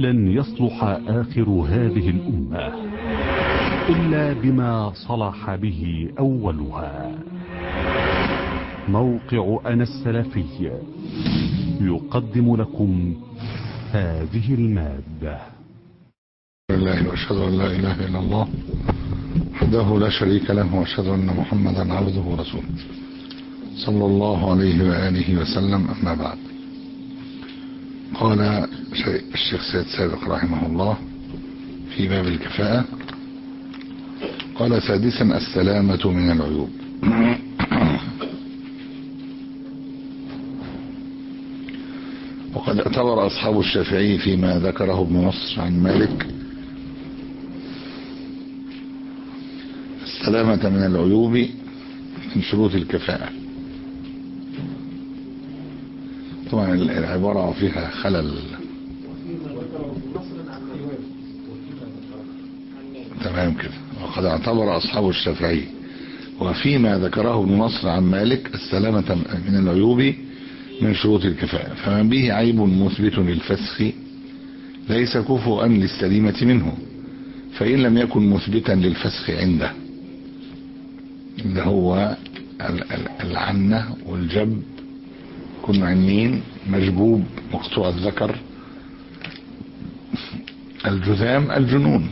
لن يصلح آخر هذه الأمة إلا بما صلح به أولها موقع أنا السلفي يقدم لكم هذه المادة لله واشهد ان لا اله الا الله وحده لا شريك له واشهد ان محمدا عبده ورسوله صلى الله عليه واله وسلم اما بعد قال الشيخ سيد سابق رحمه الله في باب الكفاءة قال سادسا السلامة من العيوب وقد اعتبر أصحاب الشافعي فيما ذكره ابن نصر عن مالك السلامة من العيوب من شروط الكفاءة طبعا العبارة فيها خلل تمام كده وقد اعتبر أصحاب الشافعي وفيما ذكره ابن نصر عن مالك السلامة من العيوب من شروط الكفاءة فمن به عيب مثبت للفسخ ليس كفؤا للسليمة منه فإن لم يكن مثبتا للفسخ عنده اللي هو العنة والجب كن عنين مجبوب مقطوع الذكر الجذام الجنون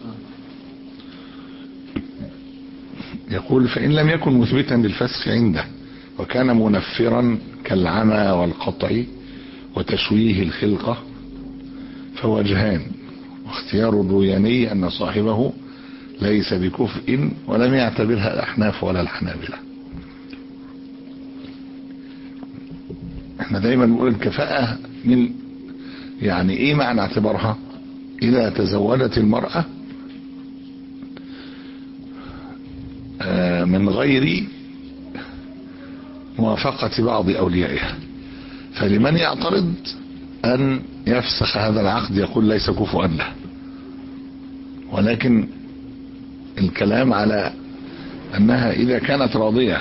يقول فإن لم يكن مثبتا للفسخ عنده وكان منفرا كالعمى والقطع وتشويه الخلقة فوجهان واختيار الروياني أن صاحبه ليس بكفء ولم يعتبرها الأحناف ولا الحنابلة احنا دايما نقول الكفاءة من يعني ايه معنى اعتبارها اذا تزوجت المرأة من غير موافقة بعض اوليائها فلمن يعترض ان يفسخ هذا العقد يقول ليس كفؤا له ولكن الكلام على انها اذا كانت راضية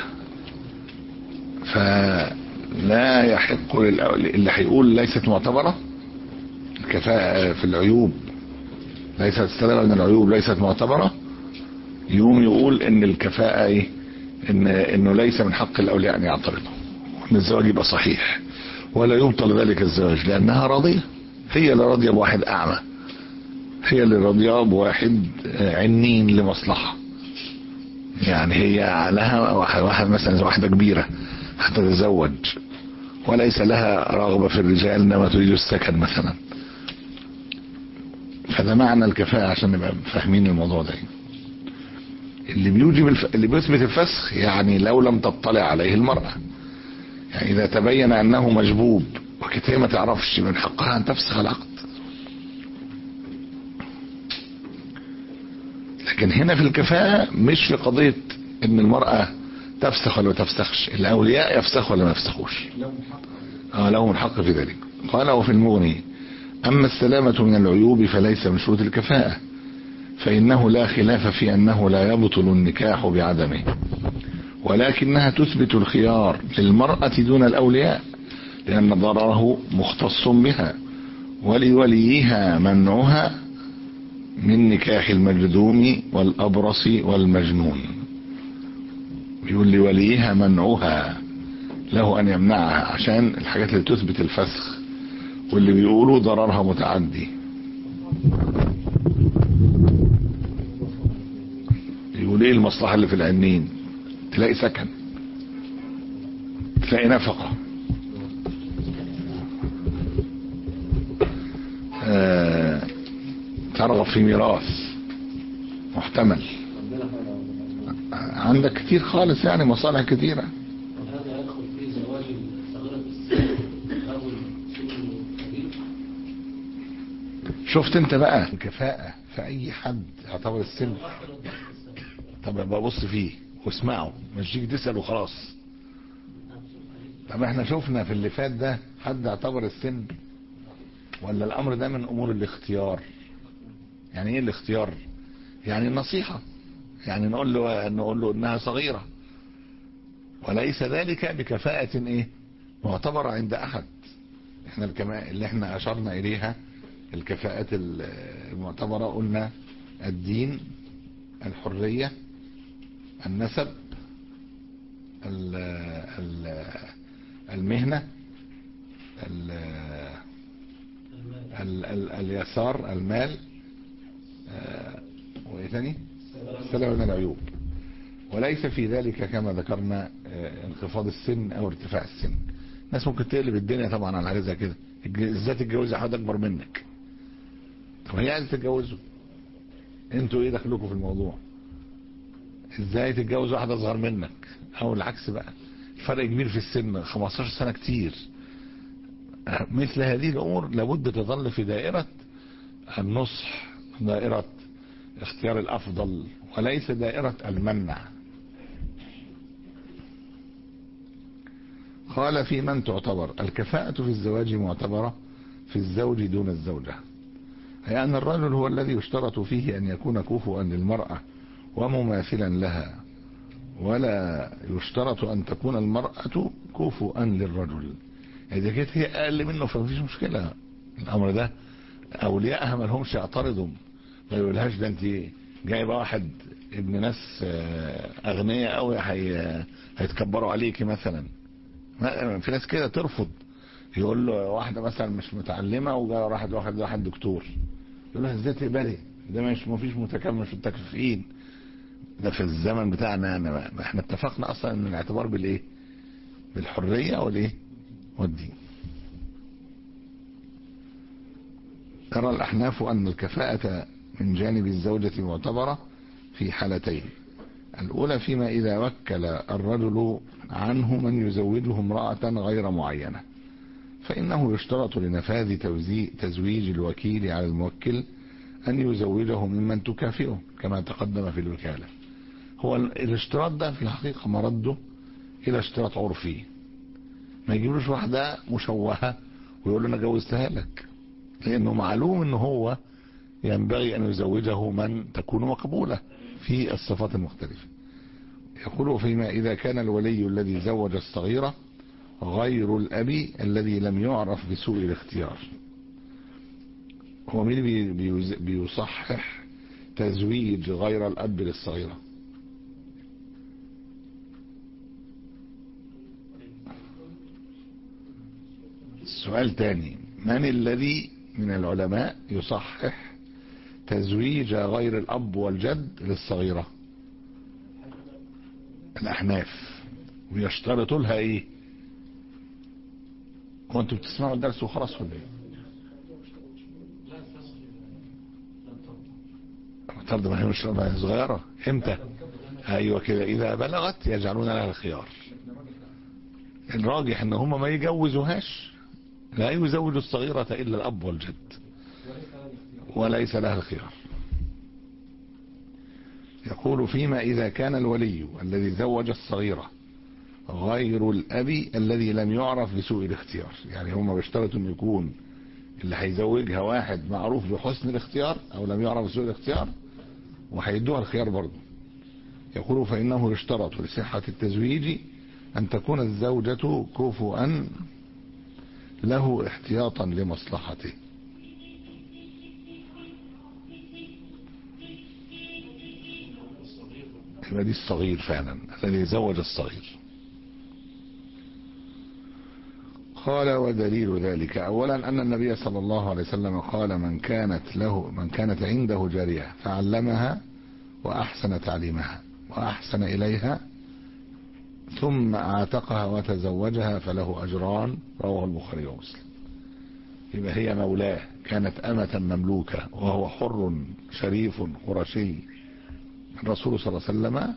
فلا يحق اللي هيقول ليست معتبرة الكفاءة في العيوب ليست السلامة من العيوب ليست معتبرة يقوم يقول ان الكفاءة ايه ان انه ليس من حق الاولياء ان يعترضوا وان الزواج يبقى صحيح ولا يبطل ذلك الزواج لانها راضية هي اللي راضية بواحد اعمى هي اللي راضية بواحد عنين لمصلحة يعني هي لها واحد مثلا واحدة كبيرة هتتزوج وليس لها رغبة في الرجال انما تريد السكن مثلا فده معنى الكفاءة عشان نبقى فاهمين الموضوع ده اللي بيوجب الف... اللي بيثبت الفسخ يعني لو لم تطلع عليه المرأة يعني اذا تبين انه مجبوب وكانت هي ما تعرفش من حقها ان تفسخ العقد لكن هنا في الكفاءة مش في قضية ان المرأة تفسخ ولا ما تفسخش الاولياء يفسخوا ولا ما يفسخوش اه لهم الحق في ذلك قال وفي المغني اما السلامة من العيوب فليس من شروط الكفاءة فانه لا خلاف في انه لا يبطل النكاح بعدمه ولكنها تثبت الخيار للمرأة دون الاولياء لان ضرره مختص بها ولوليها منعها من نكاح المجذوم والأبرص والمجنون بيقول لوليها منعها له أن يمنعها عشان الحاجات اللي تثبت الفسخ واللي بيقولوا ضررها متعدي يقول ايه المصلحة اللي في العنين تلاقي سكن تلاقي نفقة آه ترغب في ميراث محتمل عندك كتير خالص يعني مصالح كتيرة وهذا يدخل في زواج صغيرة السن أو السن الكبير شفت انت بقى الكفاءة في اي حد يعتبر السن طب ببص فيه واسمعه مش تيجي تسأل وخلاص طب احنا شفنا في اللي فات ده حد اعتبر السن ولا الامر ده من امور الاختيار يعني ايه الاختيار يعني النصيحة يعني نقول له نقول له انها صغيرة وليس ذلك بكفاءة ايه معتبرة عند احد احنا الكما اللي احنا اشرنا اليها الكفاءات المعتبرة قلنا الدين الحرية النسب ال ال المهنة ال المال ال ال اليسار المال آه، وايه تاني السلام من العيوب وليس في ذلك كما ذكرنا آه، انخفاض السن او ارتفاع السن الناس ممكن تقلب الدنيا طبعا على حاجه زي كده الج- ازاي تتجوزي حد اكبر منك طب هي عايزه تتجوزوا انتوا ايه دخلكم في الموضوع ازاي تتجوز واحده اصغر منك او العكس بقى الفرق كبير في السن 15 سنه كتير آه، مثل هذه الامور لابد تظل في دائره النصح دائره اختيار الافضل وليس دائره المنع قال في من تعتبر الكفاءة في الزواج معتبرة في الزوج دون الزوجة أي أن الرجل هو الذي يشترط فيه أن يكون كفؤا للمرأة ومماثلا لها ولا يشترط أن تكون المرأة كفؤا للرجل إذا كانت هي أقل منه فمفيش مشكلة الأمر ده أولياءها ما لهمش يعترضوا ما يقولهاش ده أنت جايبة واحد ابن ناس آه، أغنياء أوي هي- هيتكبروا عليكي مثلا ما- في ناس كده ترفض يقول له واحده مثلا مش متعلمه وجاء واحد واحد واحد دكتور يقول لها ازاي تقبلي ده مش مفيش متكامل في التكفئين ده في الزمن بتاعنا أنا ما احنا اتفقنا اصلا ان الاعتبار بالايه بالحريه والايه والدين ترى الاحناف ان الكفاءه من جانب الزوجه معتبره في حالتين الأولى فيما إذا وكل الرجل عنه من يزوجه امرأة غير معينة فإنه يشترط لنفاذ توزي- تزويج الوكيل على الموكل أن يزوجه ممن تكافئه كما تقدم في الوكالة هو ال- الاشتراط ده في الحقيقة مرده إلى اشتراط عرفي ما يجيبلوش واحدة مشوهة ويقول له أنا جوزتها لك لأنه معلوم أنه هو ينبغي أن يزوجه من تكون مقبولة في الصفات المختلفة يقول فيما إذا كان الولي الذي زوج الصغيرة غير الأب الذي لم يعرف بسوء الاختيار هو مين بي- بيز- بيصحح تزويج غير الأب للصغيرة سؤال تاني من الذي من العلماء يصحح تزويج غير الأب والجد للصغيرة الأحناف ويشترطوا لها إيه هو أنتوا بتسمعوا الدرس وخلاص ولا إيه لا فصل لم ترضى طب ده ما هي مش ما هي صغيرة إمتى أيوة كده إذا بلغت يجعلون لها الخيار الراجح ان هم ما يجوزوهاش لا يزوج الصغيرة الا الاب والجد وليس لها الخيار يقول فيما اذا كان الولي الذي زوج الصغيرة غير الاب الذي لم يعرف بسوء الاختيار يعني هم بيشترطوا ان يكون اللي هيزوجها واحد معروف بحسن الاختيار او لم يعرف بسوء الاختيار وهيدوها الخيار برضه يقول فإنه يشترط لصحة التزويج أن تكون الزوجة كفؤا له احتياطا لمصلحته يبقى دي الصغير فعلا الذي زوج الصغير قال ودليل ذلك اولا ان النبي صلى الله عليه وسلم قال من كانت له من كانت عنده جاريه فعلمها واحسن تعليمها واحسن اليها ثم اعتقها وتزوجها فله اجران رواه البخاري ومسلم يبقى هي مولاه كانت امه مملوكه وهو حر شريف قرشي الرسول صلى الله عليه وسلم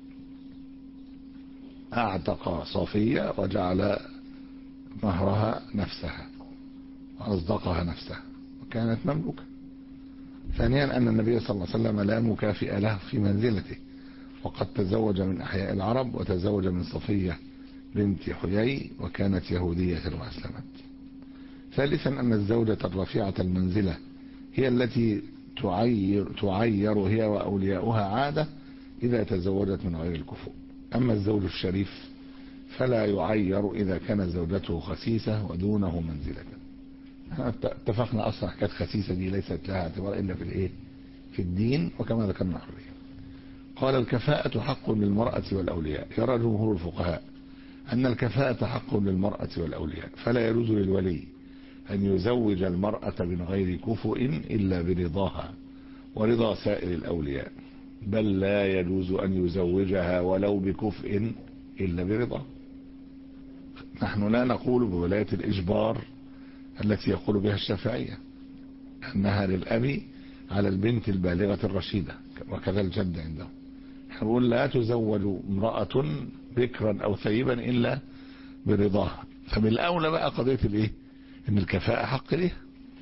اعتق صفيه وجعل مهرها نفسها وأصدقها نفسها وكانت مملوكة ثانيا أن النبي صلى الله عليه وسلم لا مكافئ له في منزلته وقد تزوج من أحياء العرب وتزوج من صفية بنت حيي وكانت يهودية وأسلمت ثالثا أن الزوجة الرفيعة المنزلة هي التي تعير, تعير هي وأولياؤها عادة إذا تزوجت من غير الكفؤ أما الزوج الشريف فلا يعير إذا كانت زوجته خسيسة ودونه منزلة احنا اتفقنا اصلا حكايه خسيسه دي ليست لها اعتبار الا في الايه في الدين وكما ذكرنا حريه قال الكفاءة حق للمرأة والأولياء يرى جمهور الفقهاء أن الكفاءة حق للمرأة والأولياء فلا يجوز للولي أن يزوج المرأة من غير كفؤ إلا برضاها ورضا سائر الأولياء بل لا يجوز أن يزوجها ولو بكفء إلا برضا نحن لا نقول بولاية الإجبار التي يقول بها الشافعية أنها للأب على البنت البالغة الرشيدة وكذا الجد عندهم احنا بنقول لا تزوج امرأة بكرا أو ثيبا إلا برضاها فبالأولى بقى قضية الإيه إن الكفاءة حق ليه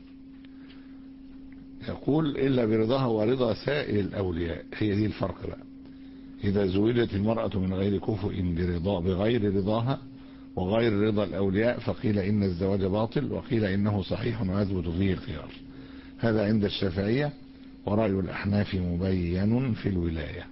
يقول إلا برضاها ورضا سائر الأولياء هي دي الفرق بقى إذا زوجت المرأة من غير كفء برضا بغير رضاها وغير رضا الأولياء فقيل إن الزواج باطل وقيل إنه صحيح ويثبت فيه الخيار هذا عند الشافعية ورأي الأحناف مبين في الولاية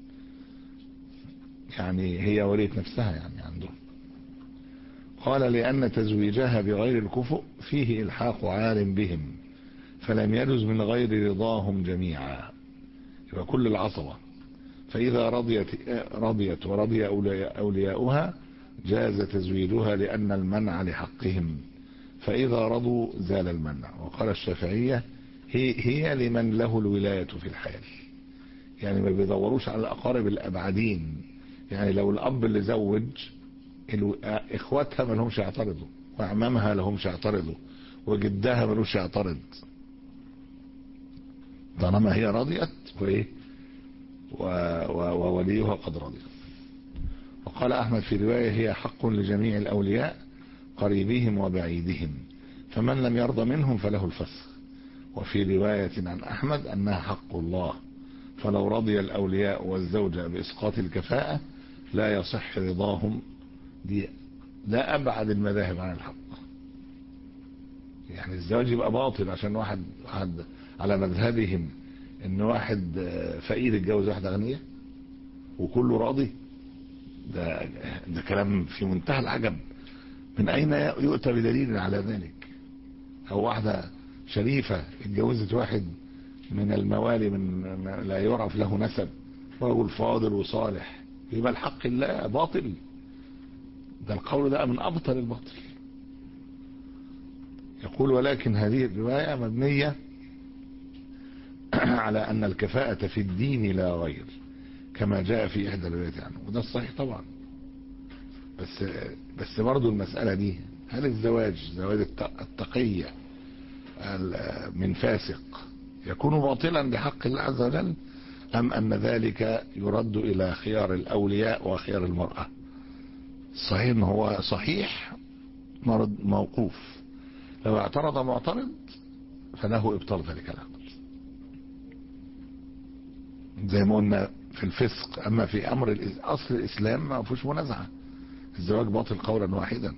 يعني هي ولية نفسها يعني عندهم قال لأن تزويجها بغير الكفؤ فيه إلحاق عالم بهم فلم يجز من غير رضاهم جميعا يبقى كل العصبة فإذا رضيت رضيت ورضي أولياؤها جاز تزويجها لأن المنع لحقهم فإذا رضوا زال المنع وقال الشافعية هي, هي لمن له الولاية في الحال يعني ما بيدوروش على الأقارب الأبعدين يعني لو الأب اللي زوج إخواتها ما لهمش يعترضوا وأعمامها لهمش يعترضوا وجدها ما لهمش يعترض طالما هي رضيت وإيه ووليها قد رضي وقال أحمد في رواية هي حق لجميع الأولياء قريبهم وبعيدهم فمن لم يرضى منهم فله الفسخ وفي رواية عن أحمد أنها حق الله فلو رضي الأولياء والزوجة بإسقاط الكفاءة لا يصح رضاهم دي لا أبعد المذاهب عن الحق يعني الزواج يبقى باطل عشان واحد, واحد على مذهبهم ان واحد فقير يتجوز واحدة غنية وكله راضي ده, ده كلام في منتهى العجب من اين يؤتى بدليل على ذلك او واحدة شريفة اتجوزت واحد من الموالي من لا يعرف له نسب رجل فاضل وصالح يبقى الحق الله باطل ده القول ده من ابطل الباطل يقول ولكن هذه الرواية مبنية على ان الكفاءة في الدين لا غير كما جاء في احدى الروايات عنه وده الصحيح طبعا بس بس برضه المسألة دي هل الزواج زواج التقية من فاسق يكون باطلا بحق الله عز وجل أم أن ذلك يرد إلى خيار الأولياء وخيار المرأة صحيح أنه هو صحيح مرض موقوف لو اعترض معترض فله إبطال ذلك العقد زي ما قلنا في الفسق أما في أمر أصل الإسلام ما فيهوش منازعة الزواج باطل قولا واحدا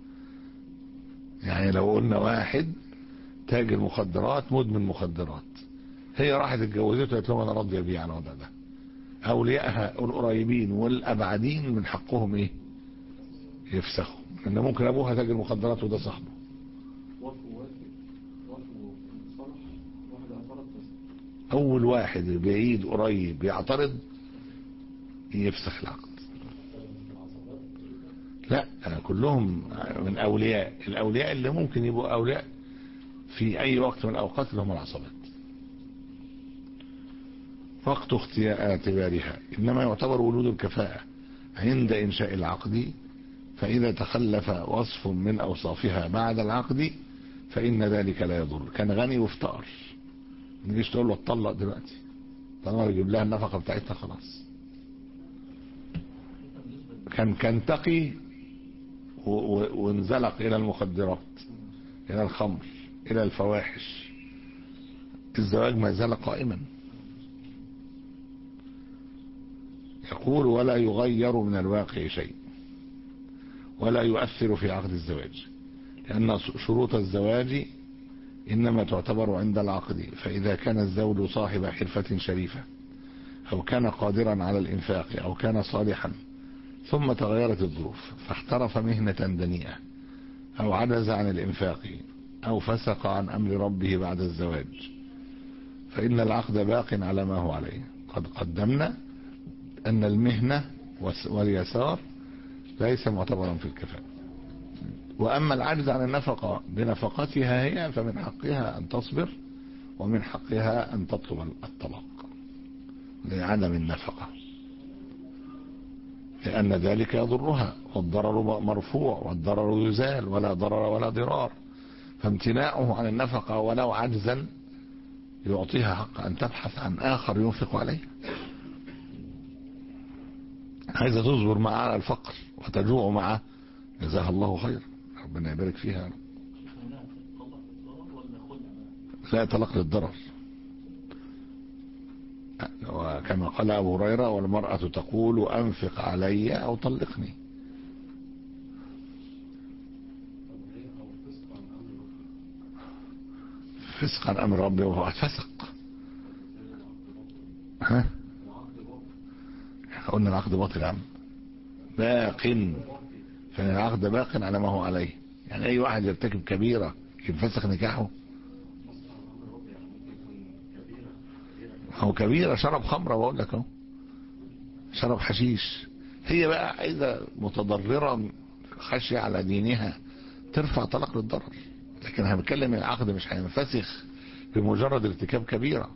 يعني لو قلنا واحد تاجر مخدرات مدمن مخدرات هي راحت اتجوزته قالت لهم انا راضيه بيه على الوضع ده اوليائها القريبين والابعدين من حقهم ايه يفسخوا ان ممكن ابوها تاجر مخدرات وده صاحبه اول واحد بعيد قريب بيعترض يفسخ العقد لا كلهم من اولياء الاولياء اللي ممكن يبقوا اولياء في اي وقت من الاوقات اللي هم العصبات وقت اعتبارها انما يعتبر ولود الكفاءة عند انشاء العقد فاذا تخلف وصف من اوصافها بعد العقد فان ذلك لا يضر كان غني وافتقر ما تجيش تقول له اتطلق دلوقتي طالما يجيب لها النفقه بتاعتها خلاص كان كان تقي وانزلق الى المخدرات الى الخمر الى الفواحش الزواج ما زال قائما يقول ولا يغير من الواقع شيء ولا يؤثر في عقد الزواج لأن شروط الزواج إنما تعتبر عند العقد فإذا كان الزوج صاحب حرفة شريفة أو كان قادرا على الإنفاق أو كان صالحا ثم تغيرت الظروف فاحترف مهنة دنيئة أو عجز عن الإنفاق أو فسق عن أمر ربه بعد الزواج فإن العقد باق على ما هو عليه قد قدمنا أن المهنة والس- واليسار ليس معتبرا في الكفاءة وأما العجز عن النفقة بنفقتها هي فمن حقها أن تصبر ومن حقها أن تطلب الطلاق لعدم النفقة لأن ذلك يضرها والضرر مرفوع والضرر يزال ولا ضرر ولا ضرار فامتناعه عن النفقة ولو عجزا يعطيها حق أن تبحث عن آخر ينفق عليه عايزة تصبر معه على الفقر وتجوع معه جزاها الله خير ربنا يبارك فيها لا تطلق الضرر ولا خلع لا يطلق للضرر وكما قال أبو هريرة والمرأة تقول أنفق علي أو طلقني فسق عن أمر ربي وهو فسق ها قلنا العقد باطل يا عم باق فإن العقد باق على ما هو عليه يعني أي واحد يرتكب كبيرة ينفسخ نكاحه هو كبيرة شرب خمرة بقول لك اهو شرب حشيش هي بقى عايزة متضررة خشية على دينها ترفع طلاق للضرر لكن انا بتكلم العقد مش هينفسخ بمجرد ارتكاب كبيرة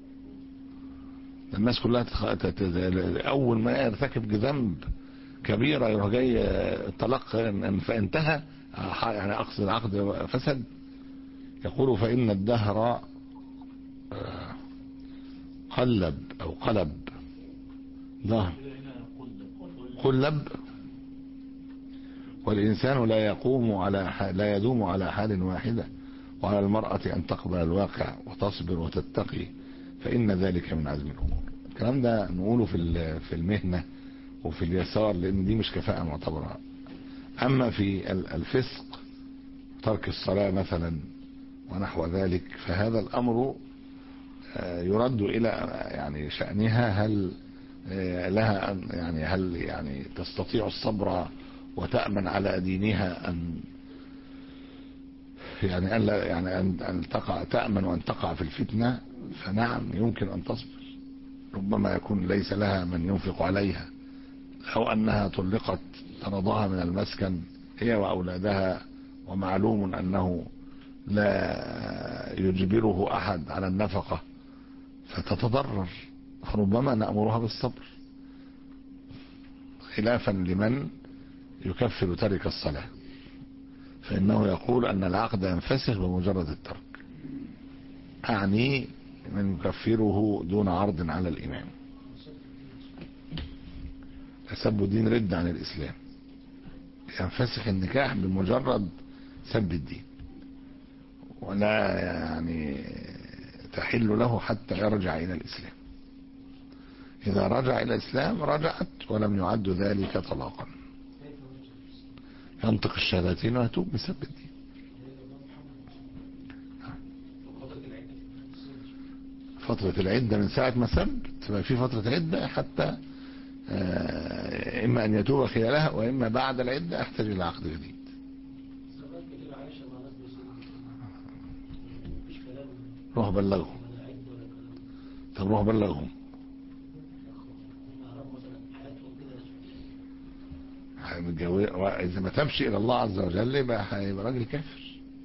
الناس كلها تتخ... تت... اول ما يرتكب ذنب كبيرة يروح جاي الطلاق فانتهى يعني اقصد العقد فسد يقول فان الدهر آه قلب او قلب ظهر قلب والإنسان لا يقوم على حال لا يدوم على حال واحدة وعلى المرأة أن تقبل الواقع وتصبر وتتقي فإن ذلك من عزم الأمور الكلام ده نقوله في في المهنة وفي اليسار لأن دي مش كفاءة معتبرة أما في الفسق ترك الصلاة مثلا ونحو ذلك فهذا الأمر يرد إلى يعني شأنها هل لها أن يعني هل يعني تستطيع الصبر وتأمن على دينها أن يعني أن لا يعني أن, أن تقع تأمن وأن تقع في الفتنة فنعم يمكن أن تصبر ربما يكون ليس لها من ينفق عليها أو أنها طلقت طردها من المسكن هي وأولادها ومعلوم أنه لا يجبره أحد على النفقة فتتضرر فربما نأمرها بالصبر خلافا لمن يكفر ترك الصلاة فإنه يقول أن العقد ينفسخ بمجرد الترك أعني من يكفره دون عرض على الإمام سب الدين رد عن الإسلام ينفسخ النكاح بمجرد سب الدين ولا يعني تحل له حتى يرجع إلى الإسلام إذا رجع إلى الإسلام رجعت ولم يعد ذلك طلاقا ينطق الشهادتين ويتوب بسب الدين فترة العدة من ساعة ما سب تبقى في فترة عدة حتى إما أن يتوب خلالها وإما بعد العدة يحتاج إلى عقد جديد روح بلغهم طب روح بلغهم إذا ما تمشي إلى الله عز وجل يبقى هيبقى راجل كافر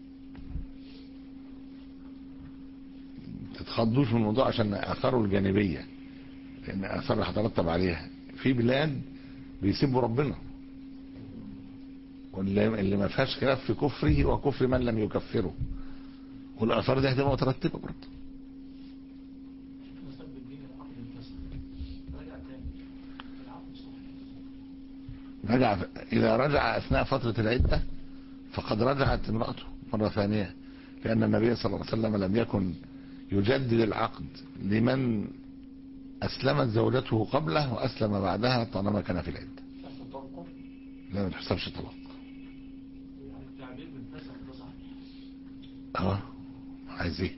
تتخضوش من الموضوع عشان آثاره الجانبية لأن آثار اللي هترتب عليها في بلاد بيسبوا ربنا واللي اللي ما فيهاش خلاف في كفره وكفر من لم يكفره والآثار دي هتبقى مترتبة برضه رجع إذا رجع أثناء فترة العدة فقد رجعت امرأته مرة ثانية لأن النبي صلى الله عليه وسلم لم يكن يجدد العقد لمن أسلمت زوجته قبله وأسلم بعدها طالما كان في العدة لا ما تحسبش طلاق اه عايز ايه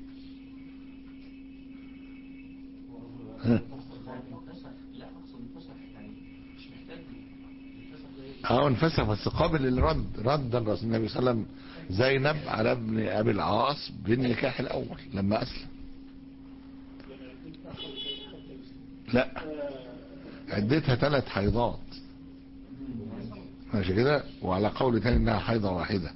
لا اقصد الفسح يعني مش محتاج الفسح ده اه انفسخ بس قابل للرد رد الرسول النبي صلى الله عليه وسلم زينب على ابن ابي العاص بالنكاح الاول لما اسلم لا عدتها ثلاث حيضات ماشي كده وعلى قول تاني انها حيضه واحده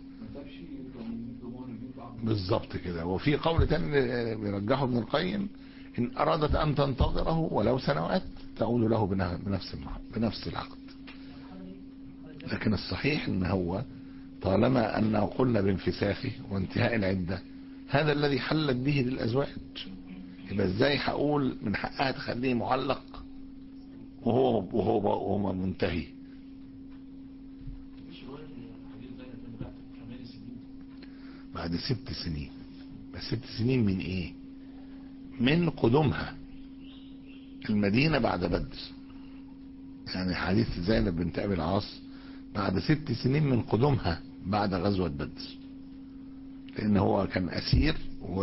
بالظبط كده وفي قول تاني بيرجحه ابن القيم ان ارادت ان تنتظره ولو سنوات تعود له بنه- بنفس المع- بنفس العقد لكن الصحيح ان هو طالما انه قلنا بانفساخه وانتهاء العده هذا الذي حلت به للازواج يبقى ازاي هقول من حقها تخليه معلق وهو وهو وهو منتهي مش رواية حديث زينب بن بعد ثمان سنين بعد ست سنين بس ست سنين من ايه من قدومها المدينة بعد بدر يعني حديث زينب بنت ابي العاص بعد ست سنين من قدومها بعد غزوة بدر لان هو كان اسير و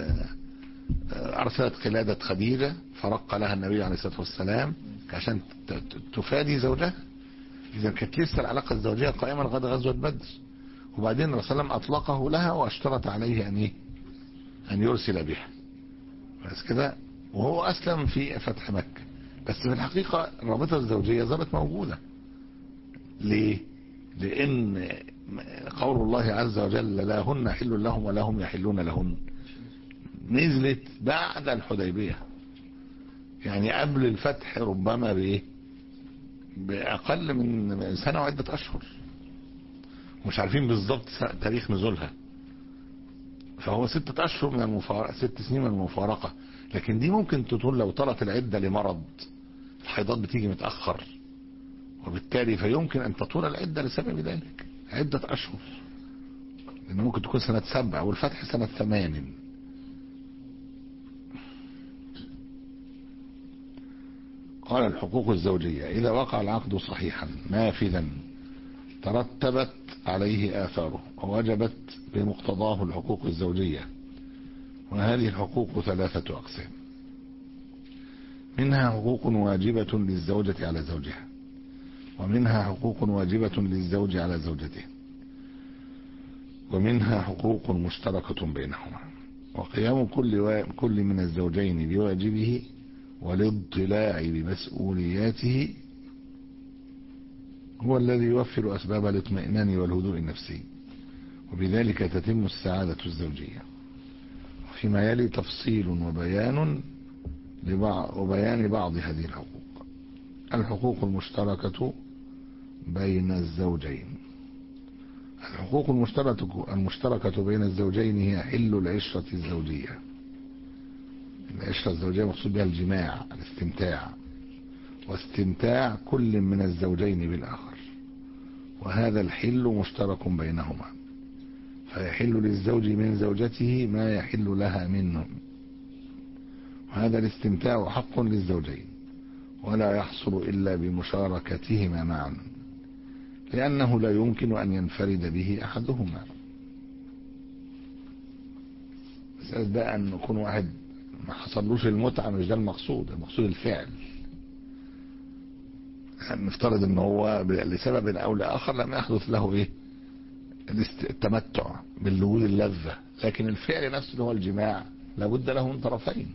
ارسلت قلادة خديجة فرق لها النبي عليه الصلاة والسلام عشان ت- ت- تفادي زوجها اذا كانت لسه العلاقة الزوجية قائمة لغاية غزوة بدر وبعدين الرسول صلى الله عليه وسلم اطلقه لها واشترط عليه ان ايه ان يرسل بها بس كده وهو اسلم في فتح مكة بس في الحقيقة الرابطة الزوجية ظلت موجودة ليه لان قول الله عز وجل لا هن حل لهم ولا هم يحلون لهن نزلت بعد الحديبية يعني قبل الفتح ربما بايه باقل من سنة وعدة اشهر مش عارفين بالظبط س- تاريخ نزولها فهو ستة اشهر من المفارقة ست سنين من المفارقة لكن دي ممكن تطول لو طلت العدة لمرض الحيضات بتيجي متأخر وبالتالي فيمكن ان تطول العدة لسبب ذلك عدة اشهر لان ممكن تكون سنة سبع والفتح سنة ثمان قال الحقوق الزوجية إذا وقع العقد صحيحا نافذا ترتبت عليه آثاره ووجبت بمقتضاه الحقوق الزوجية وهذه الحقوق ثلاثة أقسام منها حقوق واجبة للزوجة على زوجها ومنها حقوق واجبة للزوج على زوجته ومنها حقوق مشتركة بينهما وقيام كل, و... كل من الزوجين بواجبه والاضطلاع بمسؤولياته هو الذي يوفر أسباب الاطمئنان والهدوء النفسي وبذلك تتم السعادة الزوجية فيما يلي تفصيل وبيان لبعض وبيان بعض هذه الحقوق الحقوق المشتركة بين الزوجين الحقوق المشتركة المشتركة بين الزوجين هي حل العشرة الزوجية العشرة الزوجية مقصود بها الجماع الاستمتاع واستمتاع كل من الزوجين بالآخر وهذا الحل مشترك بينهما فيحل للزوج من زوجته ما يحل لها منه وهذا الاستمتاع حق للزوجين ولا يحصل إلا بمشاركتهما معا لأنه لا يمكن أن ينفرد به أحدهما مسألة بقى أن يكون واحد ما حصلوش المتعة مش ده المقصود المقصود الفعل نفترض ان هو لسبب او لاخر لم يحدث له ايه الاست- التمتع بالوجود اللذة لكن الفعل نفسه اللي هو الجماع لابد له من طرفين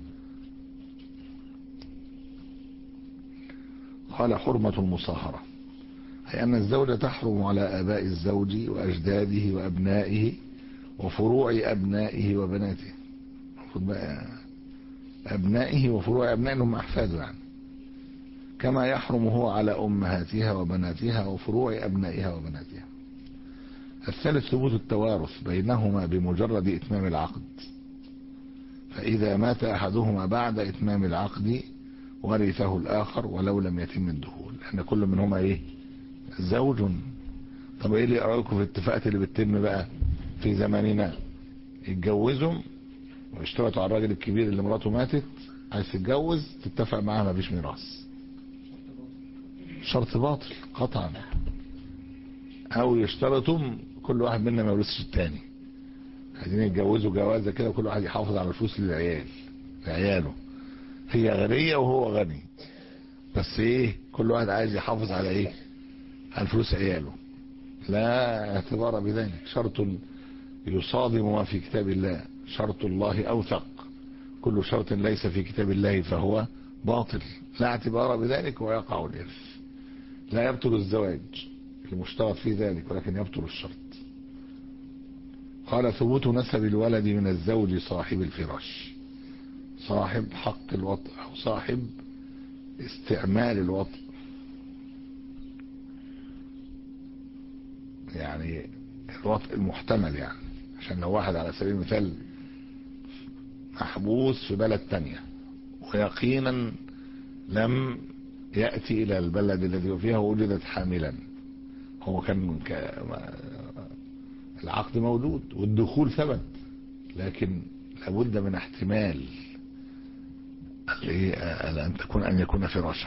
قال حرمة المصاهرة أي أن الزوجة تحرم على آباء الزوج وأجداده وأبنائه وفروع أبنائه وبناته المفروض بقى أبنائه وفروع أبنائه هم أحفاده يعني كما يحرم هو على أمهاتها وبناتها وفروع أبنائها وبناتها الثالث ثبوت التوارث بينهما بمجرد إتمام العقد فإذا مات أحدهما بعد إتمام العقد ورثه الآخر ولو لم يتم الدخول احنا كل منهما إيه زوج طب إيه اللي رأيكم في الاتفاقات اللي بتتم بقى في زماننا يتجوزوا واشترطوا على الراجل الكبير اللي مراته ماتت عايز تتجوز تتفق معاه مفيش ميراث شرط باطل قطعا او يشترطوا كل واحد منا ما يورثش التاني عايزين يتجوزوا جوازه كده كل واحد يحافظ على الفلوس للعيال لعياله هي غنيه وهو غني بس ايه كل واحد عايز يحافظ على ايه الفلوس عياله لا اعتبار بذلك شرط يصادم ما في كتاب الله شرط الله أوثق كل شرط ليس في كتاب الله فهو باطل لا اعتبار بذلك ويقع الإرث لا يبطل الزواج المشترط في ذلك ولكن يبطل الشرط قال ثبوت نسب الولد من الزوج صاحب الفراش صاحب حق الوطء أو صاحب استعمال الوطء يعني الوطء المحتمل يعني عشان لو واحد على سبيل المثال محبوس في بلد تانية ويقينا لم يأتي إلى البلد الذي هو فيها ووجدت حاملا هو كان ك... العقد موجود والدخول ثبت لكن لابد من احتمال اللي هي أن تكون أن يكون فراشا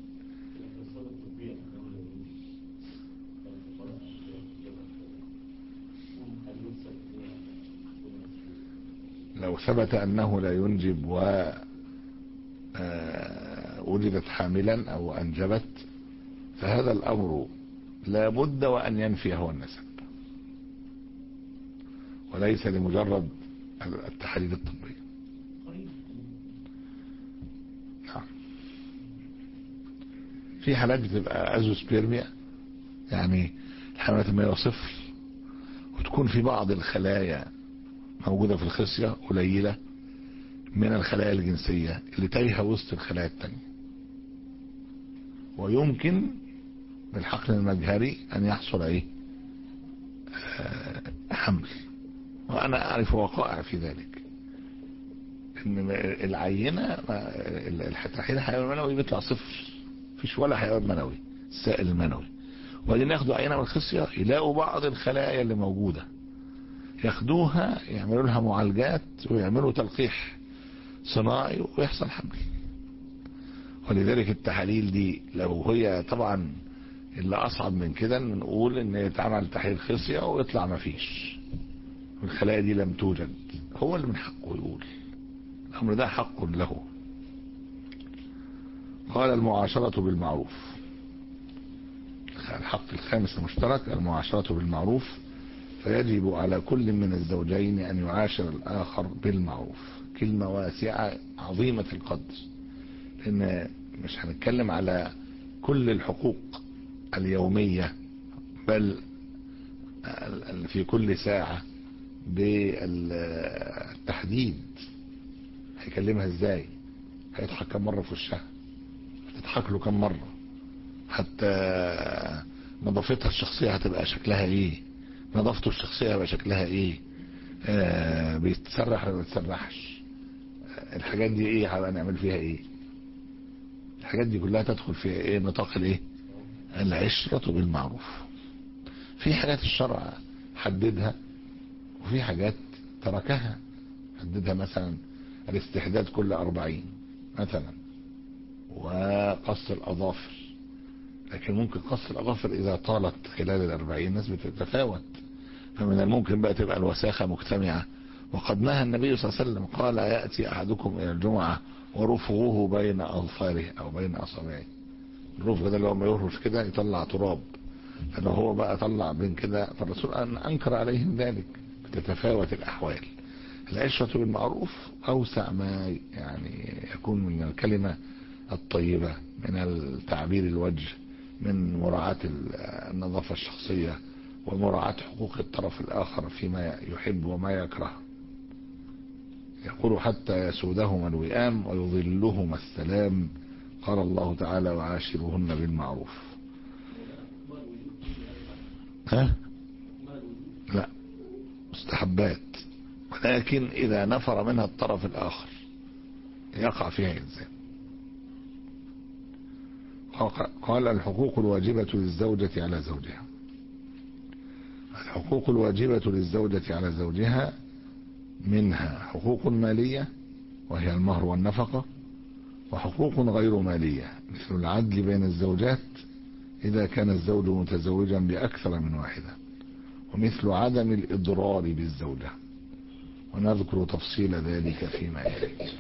لو ثبت أنه لا ينجب و وجدت حاملا أو أنجبت فهذا الأمر لا بد وأن ينفي هو النسب وليس لمجرد التحاليل الطبية نعم في حالات بتبقى ازوسبيرميا يعني الحملات المائية صفر وتكون في بعض الخلايا موجودة في الخصية قليلة من الخلايا الجنسية اللي تايهة وسط الخلايا التانية ويمكن بالحقن المجهري ان يحصل ايه آه حمل وانا اعرف وقائع في ذلك ان العينة التحليل الحيوان المنوي بيطلع صفر مفيش ولا حيوان منوي السائل المنوي وبعدين ياخدوا عينة من الخصية يلاقوا بعض الخلايا اللي موجودة ياخدوها يعملوا لها معالجات ويعملوا تلقيح صناعي ويحصل حمل ولذلك التحاليل دي لو هي طبعا اللي اصعب من كده نقول ان يتعمل تحليل خصية ويطلع ما فيش والخلايا دي لم توجد هو اللي من حقه يقول الامر ده حق له قال المعاشرة بالمعروف الحق الخامس المشترك المعاشرة بالمعروف فيجب على كل من الزوجين ان يعاشر الاخر بالمعروف كلمة واسعة عظيمة القدر لان مش هنتكلم على كل الحقوق اليومية بل في كل ساعة بالتحديد هيكلمها ازاي هيضحك كم مرة في وشها هتضحك له كم مرة حتى نظافتها الشخصية هتبقى شكلها ايه نظافته الشخصية هيبقى شكلها ايه آه بيتسرح ولا ما بيتسرحش آه الحاجات دي ايه هبقى نعمل فيها ايه الحاجات دي كلها تدخل في ايه نطاق الايه العشرة بالمعروف في حاجات الشرع حددها وفي حاجات تركها حددها مثلا الاستحداد كل أربعين مثلا وقص الأظافر لكن ممكن قص الأظافر إذا طالت خلال الأربعين الناس بتتفاوت فمن الممكن بقى تبقى الوساخة مجتمعة وقد نهى النبي صلى الله عليه وسلم قال يأتي أحدكم إلى الجمعة ورفغه بين أظفاره أو بين أصابعه الرفغ ده اللي هو ما يهرش كده يطلع تراب فلو هو بقى طلع بين كده فالرسول أنكر عليهم ذلك بتتفاوت الأحوال العشرة بالمعروف أوسع ما يعني يكون من الكلمة الطيبة من التعبير الوجه من مراعاة النظافة الشخصية ومراعاة حقوق الطرف الآخر فيما يحب وما يكره يقول حتى يسودهما الوئام ويظلهما السلام قال الله تعالى وعاشرهن بالمعروف ها لا مستحبات ولكن إذا نفر منها الطرف الآخر يقع فيها إنسان قال الحقوق الواجبة للزوجة على زوجها الحقوق الواجبة للزوجة على زوجها منها حقوق مالية وهي المهر والنفقة وحقوق غير مالية مثل العدل بين الزوجات إذا كان الزوج متزوجا بأكثر من واحدة ومثل عدم الإضرار بالزوجة ونذكر تفصيل ذلك فيما يلي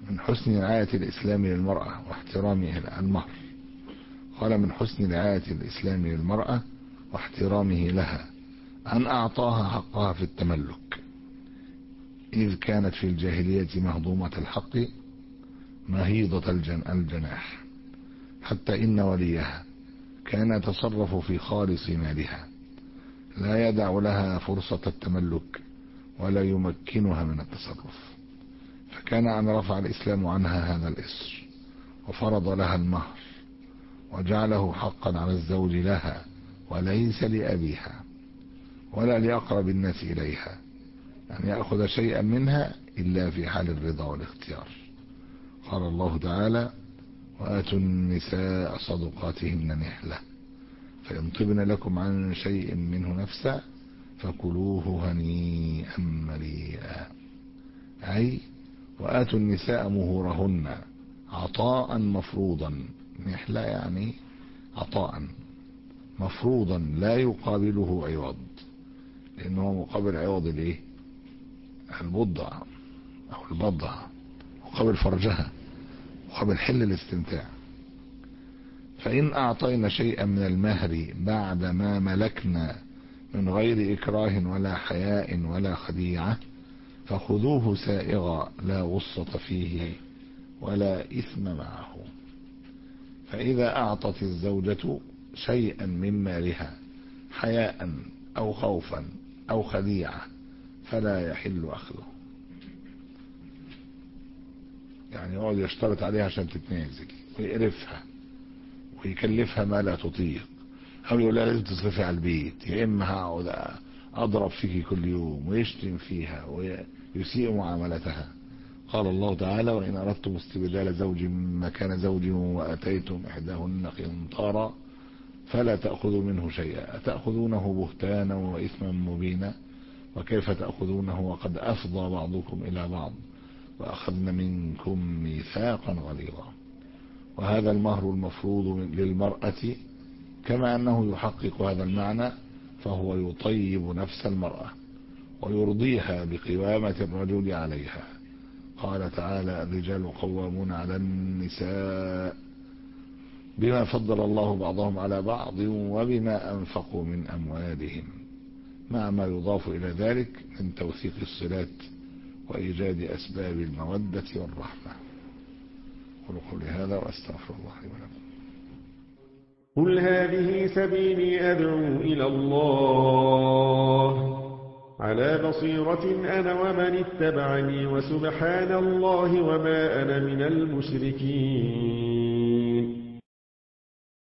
من حسن رعاية الإسلام للمرأة واحترامه المهر قال من حسن رعاية الإسلام للمرأة واحترامه لها أن أعطاها حقها في التملك إذ كانت في الجاهلية مهضومة الحق مهيضة الجن الجناح حتى إن وليها كان يتصرف في خالص مالها لا يدع لها فرصة التملك ولا يمكنها من التصرف فكان أن رفع الإسلام عنها هذا الإسر وفرض لها المهر وجعله حقا على الزوج لها وليس لأبيها ولا لأقرب الناس إليها أن يأخذ شيئا منها إلا في حال الرضا والاختيار قال الله تعالى وآتوا النساء صدقاتهن نحلة فإن طبن لكم عن شيء منه نفسا فكلوه هنيئا مريئا أي وآتوا النساء مهورهن عطاء مفروضا نحلة يعني عطاء مفروضا لا يقابله عوض لأنه مقابل عوض الايه البضع أو البضع مقابل فرجها مقابل حل الاستمتاع فإن أعطينا شيئا من المهر بعد ما ملكنا من غير إكراه ولا حياء ولا خديعة فخذوه سائغا لا غصة فيه ولا إثم معه فإذا أعطت الزوجة شيئا من مالها حياء أو خوفا أو خديعة فلا يحل أخذه يعني يقعد يشترط عليها عشان تتنازل ويقرفها ويكلفها ما لا تطيق أو يقول لها لازم تصرفي على البيت يا إما هقعد أضرب فيك كل يوم ويشتم فيها ويسيء معاملتها قال الله تعالى وإن أردتم استبدال زوج مكان زوج وأتيتم إحداهن قنطارا فلا تأخذوا منه شيئا أتأخذونه بهتانا وإثما مبينا وكيف تأخذونه وقد أفضى بعضكم إلى بعض وأخذن منكم ميثاقا غليظا وهذا المهر المفروض للمرأة كما أنه يحقق هذا المعنى فهو يطيب نفس المرأة ويرضيها بقوامة الرجل عليها قال تعالى الرجال قوامون على النساء بما فضل الله بعضهم على بعض وبما أنفقوا من أموالهم مع ما يضاف إلى ذلك من توثيق الصلات وإيجاد أسباب المودة والرحمة قولوا قولي هذا وأستغفر الله لي ولكم قل هذه سبيلي أدعو إلى الله على بصيرة أنا ومن اتبعني وسبحان الله وما أنا من المشركين